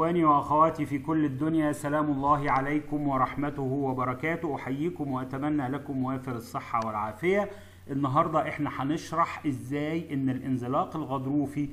إخواني وأخواتي في كل الدنيا سلام الله عليكم ورحمته وبركاته أحييكم وأتمنى لكم وافر الصحة والعافية النهاردة إحنا هنشرح إزاي إن الانزلاق الغضروفي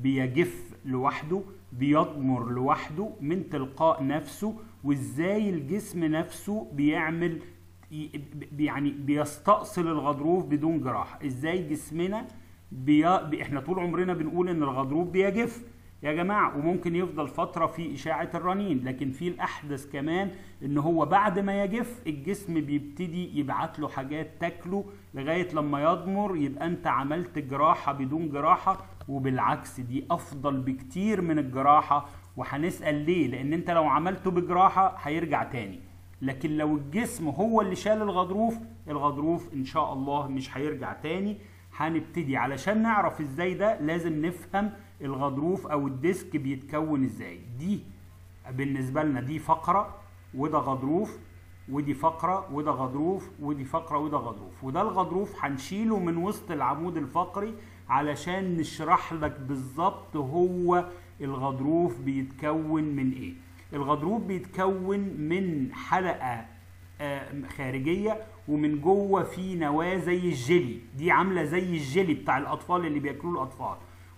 بيجف لوحده بيضمر لوحده من تلقاء نفسه وإزاي الجسم نفسه بيعمل ي- يعني بيستأصل الغضروف بدون جراحة إزاي جسمنا بي... بي- احنا طول عمرنا بنقول ان الغضروف بيجف يا جماعة وممكن يفضل فترة في إشاعة الرنين لكن في الأحدث كمان إن هو بعد ما يجف الجسم بيبتدي يبعت له حاجات تاكله لغاية لما يضمر يبقى أنت عملت جراحة بدون جراحة وبالعكس دي أفضل بكتير من الجراحة وهنسأل ليه لأن أنت لو عملته بجراحة هيرجع تاني لكن لو الجسم هو اللي شال الغضروف الغضروف ان شاء الله مش هيرجع تاني هنبتدي علشان نعرف ازاي ده لازم نفهم الغضروف او الديسك بيتكون ازاي دي بالنسبة لنا دي فقرة وده غضروف ودي فقرة وده غضروف ودي فقرة وده غضروف وده الغضروف هنشيله من وسط العمود الفقري علشان نشرح لك بالظبط هو الغضروف بيتكون من ايه الغضروف بيتكون من حلقة آه، خارجية ومن جوه في نواة زي الجيلي دي عاملة زي الجيلي بتاع الأطفال اللي بياكلوه الأطفال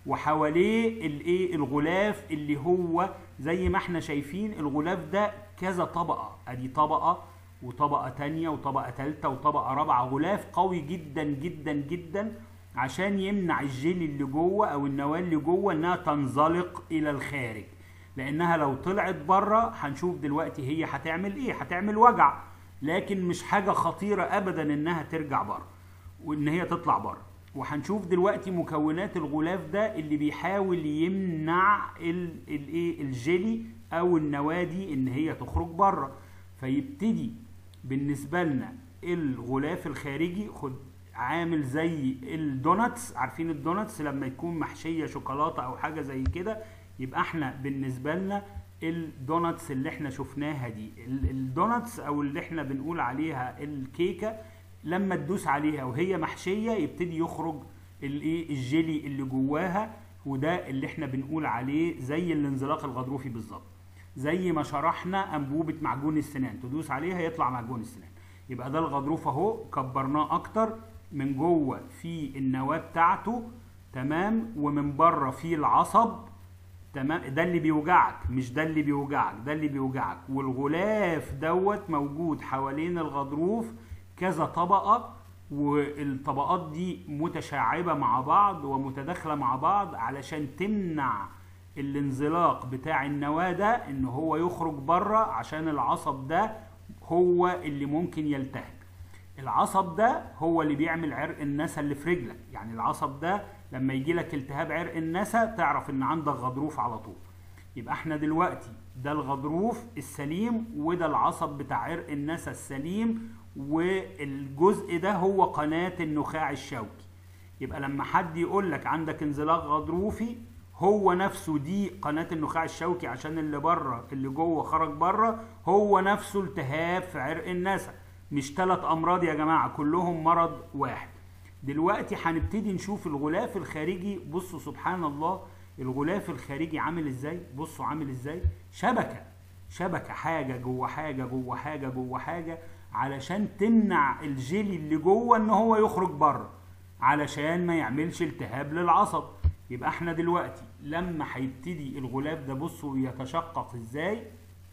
وحواليه الايه الغلاف اللي هو زي ما احنا شايفين الغلاف ده كذا طبقة ادي طبقة وطبقة تانية وطبقة تالتة وطبقة رابعة غلاف قوي جدا جدا جدا عشان يمنع الجيلي اللي جوه او النواة اللي جوه انها تنزلق الى الخارج لانها لو طلعت بره هنشوف دلوقتي هي هتعمل ايه هتعمل وجع لكن مش حاجة خطيرة ابدا انها ترجع بره وان هي تطلع بره وهنشوف دلوقتي مكونات الغلاف ده اللي بيحاول يمنع ال- الايه الجيلي او النواه دي ان هي تخرج بره فيبتدي بالنسبه لنا الغلاف الخارجي خد عامل زي الدوناتس عارفين الدوناتس لما يكون محشيه شوكولاته او حاجه زي كده يبقى احنا بالنسبه لنا الدوناتس اللي احنا شفناها دي ال- الدوناتس او اللي احنا بنقول عليها الكيكه لما تدوس عليها وهي محشيه يبتدي يخرج الايه الجيلي اللي جواها وده اللي احنا بنقول عليه زي الانزلاق الغضروفي بالظبط زي ما شرحنا انبوبه معجون السنان تدوس عليها يطلع معجون السنان يبقى ده الغضروف اهو كبرناه اكتر من جوه في النواه بتاعته تمام ومن بره في العصب تمام ده اللي بيوجعك مش ده اللي بيوجعك ده اللي بيوجعك والغلاف دوت موجود حوالين الغضروف كذا طبقة والطبقات دي متشعبة مع بعض ومتداخلة مع بعض علشان تمنع الانزلاق بتاع النواة ده ان هو يخرج بره عشان العصب ده هو اللي ممكن يلتهب العصب ده هو اللي بيعمل عرق النسا اللي في رجلك يعني العصب ده لما يجي لك التهاب عرق النسا تعرف ان عندك غضروف على طول يبقى احنا دلوقتي ده الغضروف السليم وده العصب بتاع عرق النسا السليم والجزء ده هو قناة النخاع الشوكي يبقى لما حد يقول لك عندك انزلاق غضروفي هو نفسه دي قناة النخاع الشوكي عشان اللي بره اللي جوه خرج بره هو نفسه التهاب في عرق النسا مش ثلاث امراض يا جماعة كلهم مرض واحد دلوقتي هنبتدي نشوف الغلاف الخارجي بصوا سبحان الله الغلاف الخارجي عامل ازاي بصوا عامل ازاي شبكة شبكة حاجة جوه حاجة جوه حاجة جوه حاجة علشان تمنع الجيلي اللي جوه ان هو يخرج بره علشان ما يعملش التهاب للعصب يبقى احنا دلوقتي لما هيبتدي الغلاف ده بصوا يتشقق ازاي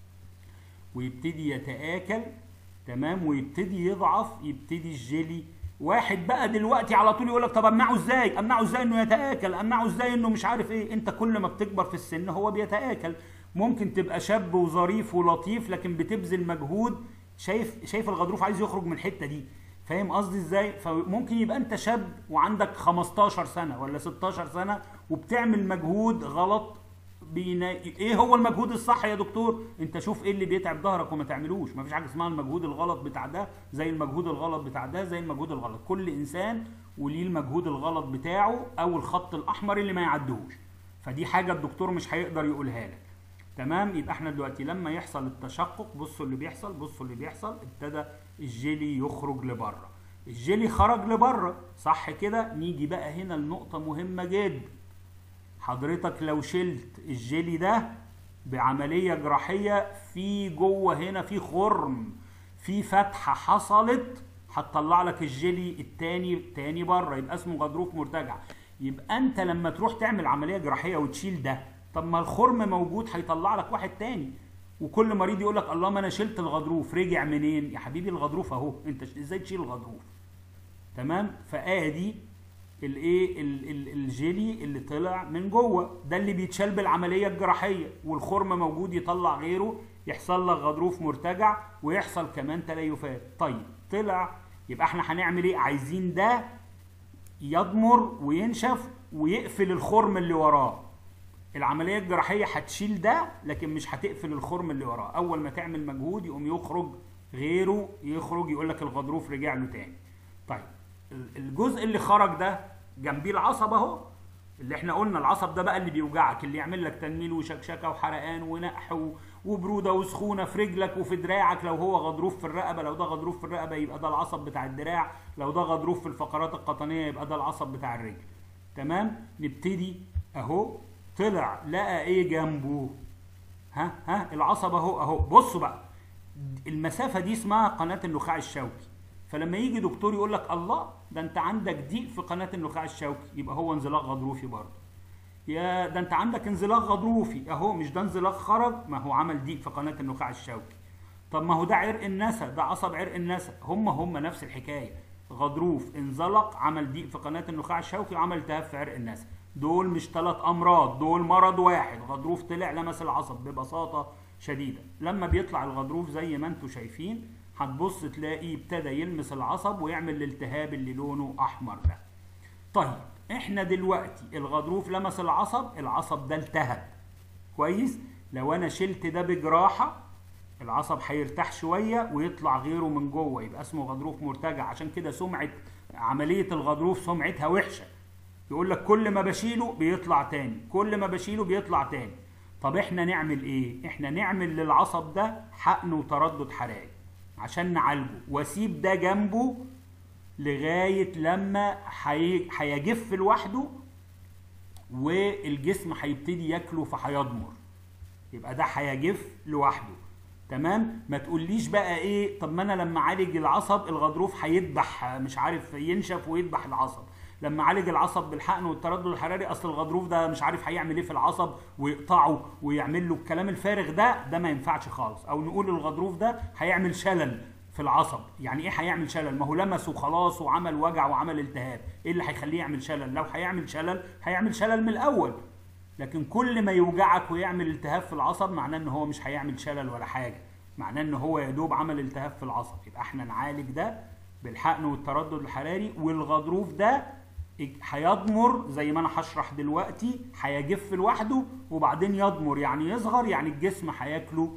ويبتدي يتآكل تمام ويبتدي يضعف يبتدي الجيلي واحد بقى دلوقتي على طول يقول لك طب امنعه ازاي امنعه ازاي انه يتآكل امنعه ازاي انه مش عارف ايه انت كل ما بتكبر في السن هو بيتآكل ممكن تبقى شاب وظريف ولطيف لكن بتبذل مجهود شايف شايف الغضروف عايز يخرج من الحته دي فاهم قصدي ازاي فممكن يبقى انت شاب وعندك 15 سنه ولا 16 سنه وبتعمل مجهود غلط بينا... ايه هو المجهود الصح يا دكتور انت شوف ايه اللي بيتعب ظهرك وما تعملوش مفيش حاجه اسمها المجهود الغلط بتاع ده زي المجهود الغلط بتاع ده زي المجهود الغلط كل انسان وليه المجهود الغلط بتاعه او الخط الاحمر اللي ما يعدهوش فدي حاجه الدكتور مش هيقدر يقولها لك تمام يبقى احنا دلوقتي لما يحصل التشقق بصوا اللي بيحصل بصوا اللي بيحصل ابتدى الجيلي يخرج لبره الجيلي خرج لبره صح كده نيجي بقى هنا لنقطه مهمه جدا حضرتك لو شلت الجيلي ده بعمليه جراحيه في جوه هنا في خرم في فتحه حصلت هتطلع لك الجيلي التاني تاني بره يبقى اسمه غضروف مرتجع يبقى انت لما تروح تعمل عمليه جراحيه وتشيل ده طب ما الخرم موجود هيطلع لك واحد تاني وكل مريض يقول لك الله ما انا شلت الغضروف رجع منين يا حبيبي الغضروف اهو انت ازاي تشيل الغضروف تمام فادي الايه الجيلي اللي طلع من جوه ده اللي بيتشال بالعمليه الجراحيه والخرم موجود يطلع غيره يحصل لك غضروف مرتجع ويحصل كمان تليفات طيب طلع يبقى احنا هنعمل ايه عايزين ده يضمر وينشف ويقفل الخرم اللي وراه العمليه الجراحيه هتشيل ده لكن مش هتقفل الخرم اللي وراه اول ما تعمل مجهود يقوم يخرج غيره يخرج يقول لك الغضروف رجع له تاني طيب الجزء اللي خرج ده جنبيه العصب اهو اللي احنا قلنا العصب ده بقى اللي بيوجعك اللي يعمل لك تنميل وشكشكه وحرقان ونقح وبروده وسخونه في رجلك وفي دراعك لو هو غضروف في الرقبه لو ده غضروف في الرقبه يبقى ده العصب بتاع الدراع لو ده غضروف في الفقرات القطنيه يبقى ده العصب بتاع الرجل تمام نبتدي اهو طلع لقى ايه جنبه ها ها العصب اهو اهو بصوا بقى المسافه دي اسمها قناه النخاع الشوكي فلما يجي دكتور يقول لك الله ده انت عندك ضيق في قناه النخاع الشوكي يبقى هو انزلاق غضروفي برضه يا ده انت عندك انزلاق غضروفي اهو مش ده انزلاق خرج ما هو عمل ضيق في قناه النخاع الشوكي طب ما هو ده عرق النسا ده عصب عرق النسا هم هم نفس الحكايه غضروف انزلق عمل ضيق في قناه النخاع الشوكي وعمل التهاب في عرق النسا دول مش ثلاث امراض دول مرض واحد غضروف طلع لمس العصب ببساطه شديده لما بيطلع الغضروف زي ما انتم شايفين هتبص تلاقي ابتدى يلمس العصب ويعمل الالتهاب اللي لونه احمر ده طيب احنا دلوقتي الغضروف لمس العصب العصب ده التهب كويس لو انا شلت ده بجراحه العصب هيرتاح شويه ويطلع غيره من جوه يبقى اسمه غضروف مرتجع عشان كده سمعه عمليه الغضروف سمعتها وحشه يقول لك كل ما بشيله بيطلع تاني كل ما بشيله بيطلع تاني طب احنا نعمل ايه احنا نعمل للعصب ده حقن وتردد حراري عشان نعالجه واسيب ده جنبه لغايه لما هيجف لوحده والجسم هيبتدي ياكله فهيضمر يبقى ده هيجف لوحده تمام ما تقوليش بقى ايه طب ما انا لما اعالج العصب الغضروف هيذبح مش عارف ينشف ويذبح العصب لما عالج العصب بالحقن والتردد الحراري اصل الغضروف ده مش عارف هيعمل ايه في العصب ويقطعه ويعمل له الكلام الفارغ ده ده ما ينفعش خالص او نقول الغضروف ده هيعمل شلل في العصب يعني ايه هيعمل شلل ما هو لمس وخلاص وعمل وجع وعمل التهاب ايه اللي هيخليه يعمل شلل لو هيعمل شلل هيعمل شلل من الاول لكن كل ما يوجعك ويعمل التهاب في العصب معناه ان هو مش هيعمل شلل ولا حاجه معناه ان هو يا دوب عمل التهاب في العصب يبقى احنا نعالج ده بالحقن والتردد الحراري والغضروف ده هيضمر زي ما انا هشرح دلوقتي هيجف لوحده وبعدين يضمر يعني يصغر يعني الجسم هياكله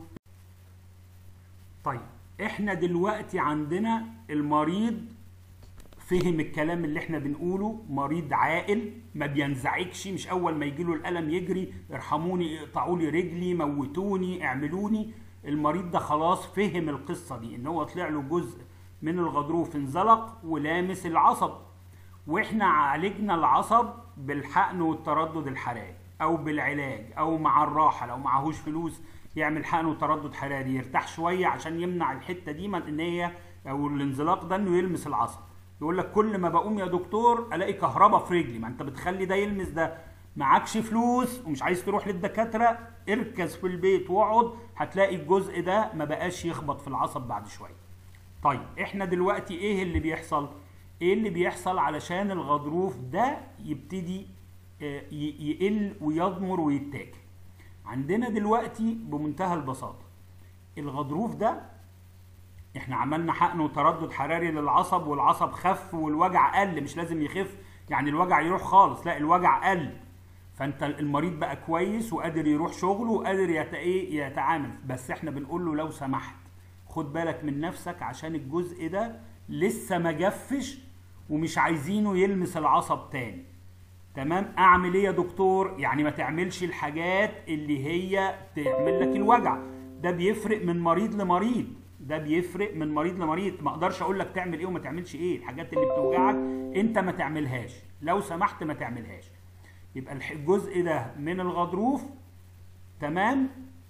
طيب احنا دلوقتي عندنا المريض فهم الكلام اللي احنا بنقوله مريض عاقل ما بينزعجش مش اول ما يجيله الالم يجري ارحموني اقطعوا لي رجلي موتوني اعملوني المريض ده خلاص فهم القصه دي ان هو طلع له جزء من الغضروف انزلق ولامس العصب واحنا عالجنا العصب بالحقن والتردد الحراري او بالعلاج او مع الراحه لو معهوش فلوس يعمل حقن وتردد حراري يرتاح شويه عشان يمنع الحته دي من ان هي او الانزلاق ده انه يلمس العصب يقول لك كل ما بقوم يا دكتور الاقي كهرباء في رجلي ما انت بتخلي ده يلمس ده معكش فلوس ومش عايز تروح للدكاتره اركز في البيت واقعد هتلاقي الجزء ده ما بقاش يخبط في العصب بعد شويه طيب احنا دلوقتي ايه اللي بيحصل ايه اللي بيحصل علشان الغضروف ده يبتدي يقل ويضمر ويتاكل عندنا دلوقتي بمنتهى البساطه الغضروف ده احنا عملنا حقن وتردد حراري للعصب والعصب خف والوجع قل مش لازم يخف يعني الوجع يروح خالص لا الوجع قل فانت المريض بقى كويس وقادر يروح شغله وقادر يت... ايه يتعامل بس احنا بنقول له لو سمحت خد بالك من نفسك عشان الجزء ده لسه ما جفش ومش عايزينه يلمس العصب تاني تمام اعمل ايه يا دكتور يعني ما تعملش الحاجات اللي هي تعمل لك الوجع ده بيفرق من مريض لمريض ده بيفرق من مريض لمريض ما اقدرش اقول لك تعمل ايه وما تعملش ايه الحاجات اللي بتوجعك انت ما تعملهاش لو سمحت ما تعملهاش يبقى الجزء ده من الغضروف تمام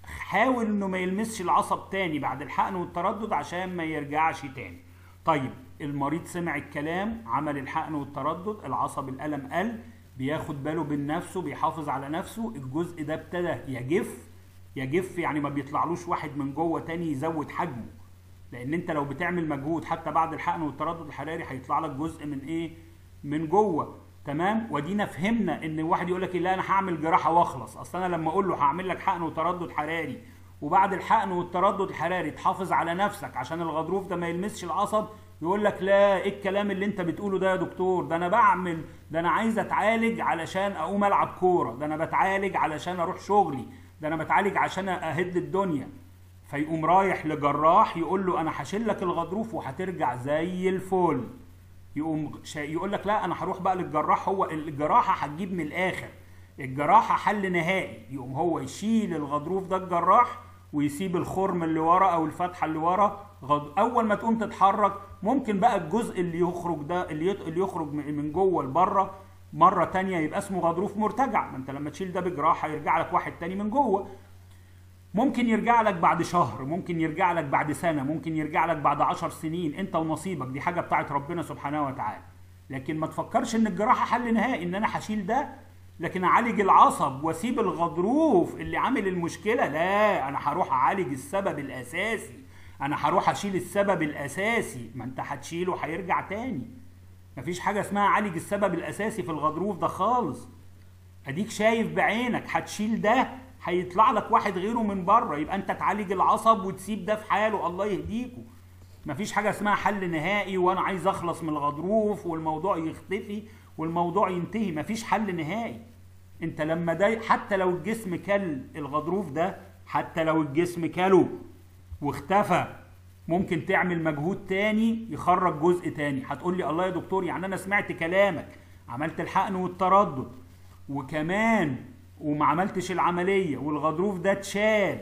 حاول انه ما يلمسش العصب تاني بعد الحقن والتردد عشان ما يرجعش تاني طيب المريض سمع الكلام عمل الحقن والتردد العصب الالم قل بياخد باله من نفسه بيحافظ على نفسه الجزء ده ابتدى يجف يجف يعني ما بيطلعلوش واحد من جوه تاني يزود حجمه لان انت لو بتعمل مجهود حتى بعد الحقن والتردد الحراري هيطلع لك جزء من ايه من جوه تمام ودينا فهمنا ان واحد يقول لك لا انا هعمل جراحه واخلص اصل انا لما اقول له هعمل لك حقن وتردد حراري وبعد الحقن والتردد الحراري تحافظ على نفسك عشان الغضروف ده ما يلمسش العصب يقول لك لا ايه الكلام اللي انت بتقوله ده يا دكتور ده انا بعمل ده انا عايز اتعالج علشان اقوم العب كوره ده انا بتعالج علشان اروح شغلي ده انا بتعالج عشان اهد الدنيا فيقوم رايح لجراح يقول له انا هشيل لك الغضروف وهترجع زي الفل يقوم يقول لك لا انا هروح بقى للجراح هو الجراحه هتجيب من الاخر الجراحه حل نهائي يقوم هو يشيل الغضروف ده الجراح ويسيب الخرم اللي ورا او الفتحه اللي ورا غض... اول ما تقوم تتحرك ممكن بقى الجزء اللي يخرج ده اللي, يت... اللي يخرج من جوه لبره مره تانية يبقى اسمه غضروف مرتجع ما انت لما تشيل ده بجراحه يرجع لك واحد تاني من جوه ممكن يرجع لك بعد شهر ممكن يرجع لك بعد سنة ممكن يرجع لك بعد عشر سنين انت ونصيبك دي حاجة بتاعت ربنا سبحانه وتعالى لكن ما تفكرش ان الجراحة حل نهائي ان انا هشيل ده لكن اعالج العصب واسيب الغضروف اللي عامل المشكلة لا انا هروح اعالج السبب الاساسي انا هروح اشيل السبب الاساسي ما انت هتشيله هيرجع تاني مفيش حاجة اسمها عالج السبب الاساسي في الغضروف ده خالص اديك شايف بعينك هتشيل ده هيطلع لك واحد غيره من بره يبقى انت تعالج العصب وتسيب ده في حاله الله يهديكوا مفيش حاجه اسمها حل نهائي وانا عايز اخلص من الغضروف والموضوع يختفي والموضوع ينتهي مفيش حل نهائي انت لما ده حتى لو الجسم كل الغضروف ده حتى لو الجسم كله واختفى ممكن تعمل مجهود تاني يخرج جزء تاني هتقول لي الله يا دكتور يعني انا سمعت كلامك عملت الحقن والتردد وكمان وما عملتش العملية والغضروف ده اتشال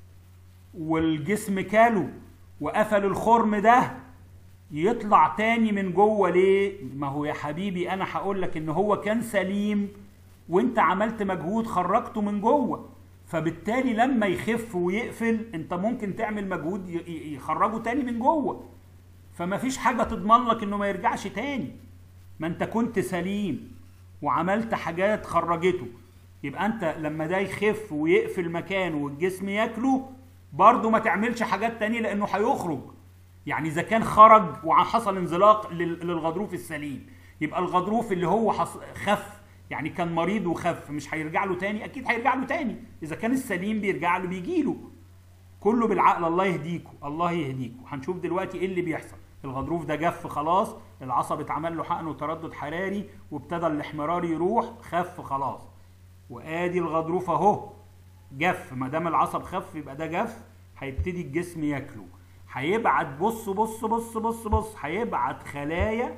والجسم كاله وقفل الخرم ده يطلع تاني من جوه ليه؟ ما هو يا حبيبي انا هقول لك ان هو كان سليم وانت عملت مجهود خرجته من جوه فبالتالي لما يخف ويقفل انت ممكن تعمل مجهود يخرجه تاني من جوه فما فيش حاجة تضمن لك انه ما يرجعش تاني ما انت كنت سليم وعملت حاجات خرجته يبقى انت لما ده يخف ويقفل مكانه والجسم ياكله برضه ما تعملش حاجات تانية لانه هيخرج يعني اذا كان خرج وحصل انزلاق للغضروف السليم يبقى الغضروف اللي هو خف يعني كان مريض وخف مش هيرجع له تاني اكيد هيرجع له تاني اذا كان السليم بيرجع له بيجي له كله بالعقل الله يهديكم الله يهديكم هنشوف دلوقتي ايه اللي بيحصل الغضروف ده جف خلاص العصب اتعمل له حقن وتردد حراري وابتدى الاحمرار يروح خف خلاص وادي الغضروف اهو جف ما دام العصب خف يبقى ده جف هيبتدي الجسم ياكله هيبعت بص بص بص بص بص هيبعت خلايا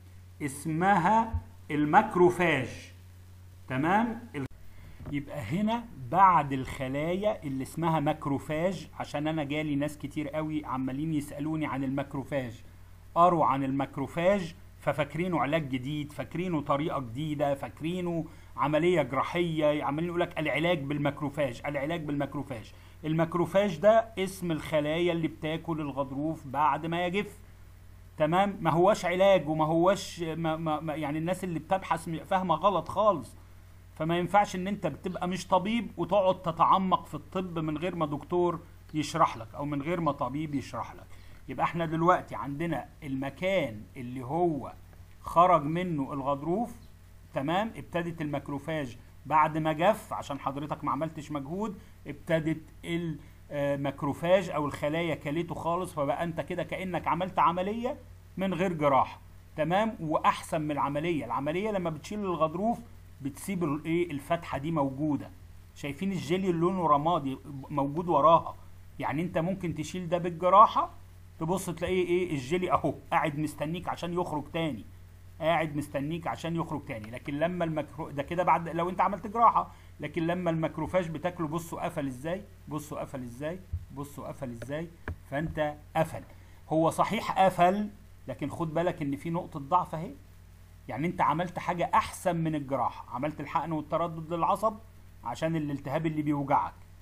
اسمها الماكروفاج تمام يبقى هنا بعد الخلايا اللي اسمها ماكروفاج عشان انا جالي ناس كتير قوي عمالين يسالوني عن الماكروفاج قروا عن الماكروفاج ففاكرينه علاج جديد فاكرينه طريقه جديده فاكرينه عمليه جراحيه عمالين يقول لك العلاج بالماكروفاج العلاج بالماكروفاج الماكروفاج ده اسم الخلايا اللي بتاكل الغضروف بعد ما يجف تمام ما هوش علاج وما هوش ما ما يعني الناس اللي بتبحث فاهمه غلط خالص فما ينفعش ان انت بتبقى مش طبيب وتقعد تتعمق في الطب من غير ما دكتور يشرح لك او من غير ما طبيب يشرح لك يبقى احنا دلوقتي عندنا المكان اللي هو خرج منه الغضروف تمام ابتدت الماكروفاج بعد ما جف عشان حضرتك ما عملتش مجهود ابتدت الماكروفاج او الخلايا كلته خالص فبقى انت كده كانك عملت عمليه من غير جراحه تمام واحسن من العمليه العمليه لما بتشيل الغضروف بتسيب الايه الفتحه دي موجوده شايفين الجيلي اللي لونه رمادي موجود وراها يعني انت ممكن تشيل ده بالجراحه تبص تلاقيه ايه الجيلي اهو قاعد مستنيك عشان يخرج تاني قاعد مستنيك عشان يخرج تاني لكن لما المكرو ده كده بعد لو انت عملت جراحه لكن لما الماكروفاج بتاكله بصوا قفل ازاي بصوا قفل ازاي بصوا قفل ازاي فانت قفل هو صحيح قفل لكن خد بالك ان في نقطه ضعف اهي يعني انت عملت حاجه احسن من الجراحه عملت الحقن والتردد للعصب عشان الالتهاب اللي بيوجعك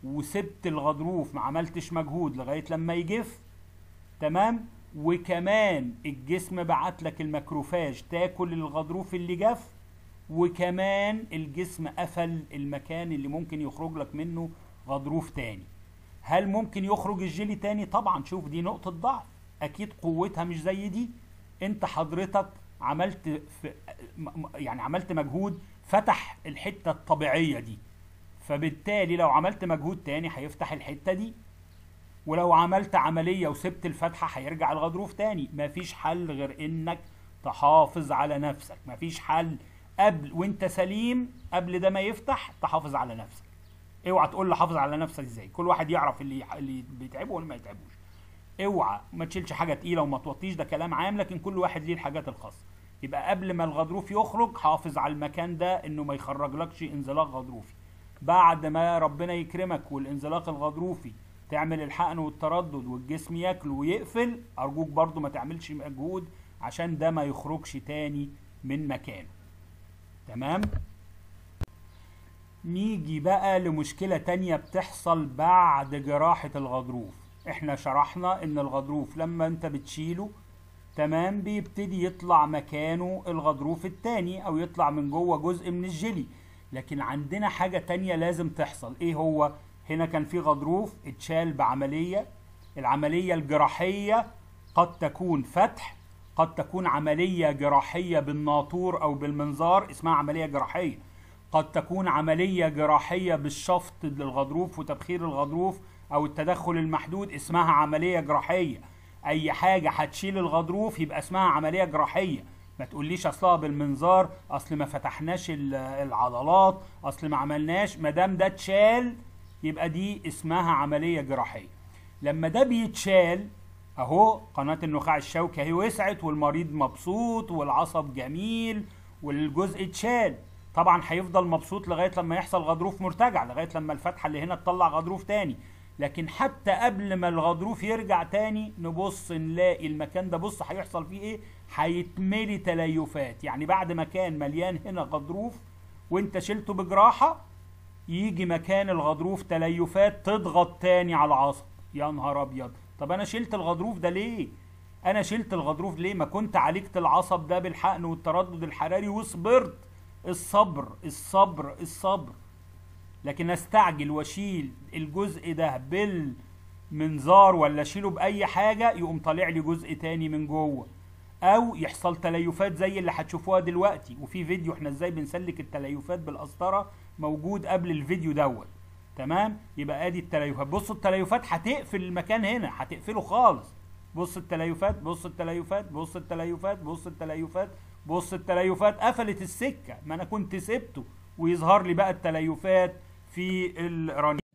وسبت الغضروف ما عملتش مجهود لغايه لما يجف تمام وكمان الجسم بعت لك الماكروفاج تاكل الغضروف اللي جف وكمان الجسم قفل المكان اللي ممكن يخرج لك منه غضروف تاني هل ممكن يخرج الجيلي تاني طبعا شوف دي نقطة ضعف اكيد قوتها مش زي دي انت حضرتك عملت في يعني عملت مجهود فتح الحتة الطبيعية دي فبالتالي لو عملت مجهود تاني هيفتح الحتة دي ولو عملت عملية وسبت الفتحة هيرجع الغضروف تاني مفيش حل غير انك تحافظ على نفسك مفيش حل قبل وانت سليم قبل ده ما يفتح تحافظ على نفسك اوعى تقول لي حافظ على نفسك ازاي كل واحد يعرف اللي اللي بيتعبه واللي ما يتعبوش اوعى ما تشيلش حاجه تقيله وما توطيش ده كلام عام لكن كل واحد ليه الحاجات الخاصه يبقى قبل ما الغضروف يخرج حافظ على المكان ده انه ما يخرجلكش انزلاق غضروفي بعد ما ربنا يكرمك والانزلاق الغضروفي تعمل الحقن والتردد والجسم ياكل ويقفل ارجوك برضو ما تعملش مجهود عشان ده ما يخرجش تاني من مكانه تمام نيجي بقى لمشكلة تانية بتحصل بعد جراحة الغضروف احنا شرحنا ان الغضروف لما انت بتشيله تمام بيبتدي يطلع مكانه الغضروف التاني او يطلع من جوه جزء من الجلي لكن عندنا حاجة تانية لازم تحصل ايه هو هنا كان في غضروف اتشال بعملية العملية الجراحية قد تكون فتح قد تكون عملية جراحية بالناطور أو بالمنظار اسمها عملية جراحية قد تكون عملية جراحية بالشفط للغضروف وتبخير الغضروف أو التدخل المحدود اسمها عملية جراحية أي حاجة هتشيل الغضروف يبقى اسمها عملية جراحية ما تقوليش اصلها بالمنظار اصل ما فتحناش العضلات اصل ما عملناش ما دام ده اتشال يبقى دي اسمها عمليه جراحيه لما ده بيتشال اهو قناه النخاع الشوكي اهي وسعت والمريض مبسوط والعصب جميل والجزء اتشال طبعا هيفضل مبسوط لغايه لما يحصل غضروف مرتجع لغايه لما الفتحه اللي هنا تطلع غضروف تاني لكن حتى قبل ما الغضروف يرجع تاني نبص نلاقي المكان ده بص هيحصل فيه ايه هيتملي تليفات يعني بعد ما كان مليان هنا غضروف وانت شلته بجراحه يجي مكان الغضروف تليفات تضغط تاني على العصب يا نهار ابيض طب انا شلت الغضروف ده ليه انا شلت الغضروف ليه ما كنت عالجت العصب ده بالحقن والتردد الحراري وصبرت الصبر الصبر الصبر لكن استعجل واشيل الجزء ده بالمنظار ولا اشيله باي حاجه يقوم طالع لي جزء تاني من جوه او يحصل تليفات زي اللي هتشوفوها دلوقتي وفي فيديو احنا ازاي بنسلك التليفات بالقسطره موجود قبل الفيديو دوت تمام يبقى ادي التليفات بصوا التليفات هتقفل المكان هنا هتقفله خالص بص التليفات بص التليفات بص التليفات بص التليفات بص التليفات قفلت السكه ما انا كنت سبته ويظهر لي بقى التليفات في الرنين